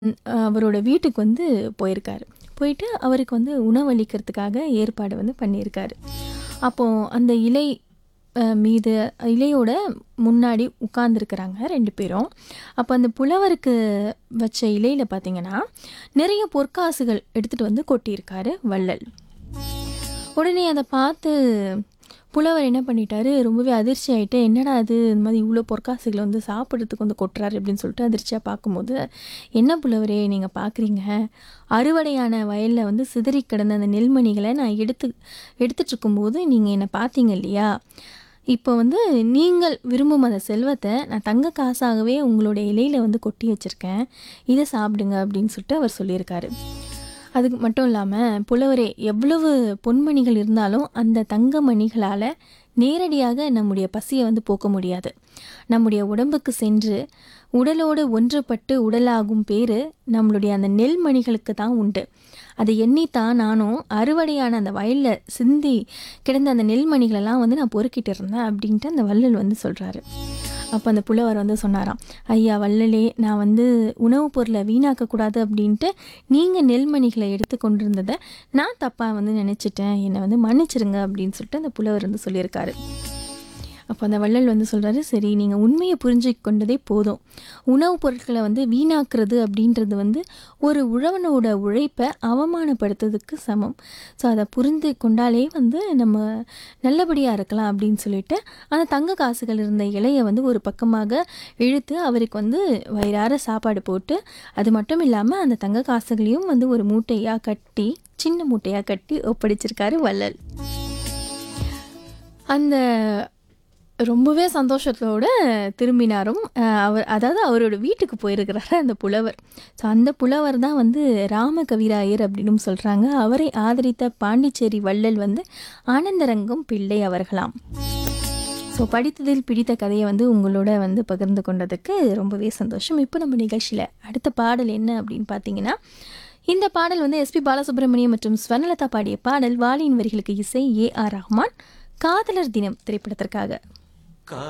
ம், அவரோட வீட்டுக்கு வந்து போயிருக்காரு. போயிட்டு அவருக்கு வந்து உணவளிக்கிறதுக்காக ஏற்பாடு வந்து பண்ணியிருக்காரு. அப்போ அந்த இலை அ மீது இலையோட முன்னாடி உட்கார்ந்துருக்கிறாங்க 2 பேரும். அப்போ அந்த புலவருக்கு வச்ச இலையில பார்த்தீங்கன்னா, நிறைய பொற்காசுகள் எடுத்துட்டு வந்து கொட்டியிருக்காரு வள்ளல். உடனே அத பார்த்து புலவர் என்ன பண்ணிட்டாரு, ரொம்பவே அதிர்ச்சி ஆயிட்டு, "என்னடா இது இந்த மாதிரி இவ்ளோ பொற்காசுகள வந்து சாப்பிடுறதுக்கு வந்து கொட்டுறாரு" அப்படின்னு சொல்லிட்டு அதிர்ச்சியா பார்க்கும்போது, "என்ன புலவரே நீங்க பார்க்குறீங்க, அறுவடையான வயல்ல வந்து சிதறி கிடந்த அந்த நெல்மணிகள நான் எடுத்து எடுத்துட்டுருக்கும்போது நீங்க என்ன பார்த்தீங்க இல்லையா? இப்போ வந்து நீங்கள் விரும்பும் அந்த செல்வத்த நான் தங்க காசாகவே உங்களுடைய இலையில வந்து கொட்டி வச்சிருக்கேன். இத சாப்பிடுங்க" அப்படின்னு சொல்லிட்டு அவர் சொல்லியிருக்காரு. அதுக்கு மட்டும் இல்லாம, "புலவரே எவ்வளவு பொன்மணிகள் இருந்தாலும் அந்த தங்க மணிகளால நேரடியாக நம்முடைய பசிய வந்து போக்க முடியாது. நம்முடைய உடம்புக்கு சென்று உடலோடு ஒன்றுபட்டு உடலாகும் பேறு நம்மளுடைய அந்த நெல் மணிகளுக்கு தான் உண்டு. அதை எண்ணித்தான் நானும் அறுவடையான அந்த வயல்ல சிந்தி கிடந்த அந்த நெல் மணிகளெல்லாம் வந்து நான் பொறுக்கிட்டு இருந்தேன்" அப்படின்ட்டு அந்த வள்ளல் வந்து சொல்றாரு. அப்ப அந்த புலவர் வந்து சொன்னாராம், "ஐயா வள்ளலே, நான் வந்து உணவு பொருள வீணாக்கக்கூடாது அப்படின்ட்டு நீங்க நெல்மணிகள எடுத்து கொண்டிருந்தத நான் தப்பா வந்து நினைச்சுட்டேன். என்ன வந்து மன்னிச்சிருங்க" அப்படின்னு சொல்லிட்டு அந்த புலவர் வந்து சொல்லியிருக்காரு. அப்போ அந்த வள்ளல் வந்து சொல்றாரு, "சரி நீங்க உண்மைய புரிஞ்சுக் கொண்டதே போதும். உணவுப் பொருட்கள வந்து வீணாக்குறது அப்படின்றது வந்து ஒரு உழவனோட உழைப்ப அவமானப்படுத்துறதுக்கு சமம். ஸோ அத புரிந்து கொண்டாலே வந்து நம்ம நல்லபடியா இருக்கலாம்" அப்படின்னு சொல்லிட்டு, அந்த தங்க காசுகள் இருந்த இலைய வந்து ஒரு பக்கமாக இழுத்து அவருக்கு வந்து வயிறார சாப்பாடு போட்டு, அது மட்டும் இல்லாம அந்த தங்க காசுகளையும் வந்து ஒரு மூட்டையா கட்டி, சின்ன மூட்டையா கட்டி ஒப்படைச்சிருக்காரு வள்ளல். அந்த ரொம்பவே சந்தோஷத்தோட திரும்பினாரும். அ அவர் அதாவது அவரோட வீட்டுக்கு போயிருக்கிறாரு அந்த புலவர். ஸோ அந்த புலவர் தான் வந்து ராம கவிராயர் அப்படின்னும் சொல்றாங்க. அவரை ஆதரித்த பாண்டிச்சேரி வள்ளல் வந்து ஆனந்தரங்கம் பிள்ளை அவர்களாம். ஸோ படித்ததில் பிடித்த கதைய வந்து உங்களோட வந்து பகிர்ந்து கொண்டதுக்கு ரொம்பவே சந்தோஷம். இப்போ நம்ம நிகழ்ச்சியில அடுத்த பாடல் என்ன அப்படின்னு பார்த்தீங்கன்னா, இந்த பாடல் வந்து எஸ்பி பாலசுப்ரமணியம் மற்றும் ஸ்வர்ணலதா பாடிய பாடல். வாலியின் வரிகளுக்கு இசை ஏ. ஆர். ரஹ்மான். காதலர் தினம் திரைப்படத்திற்காக.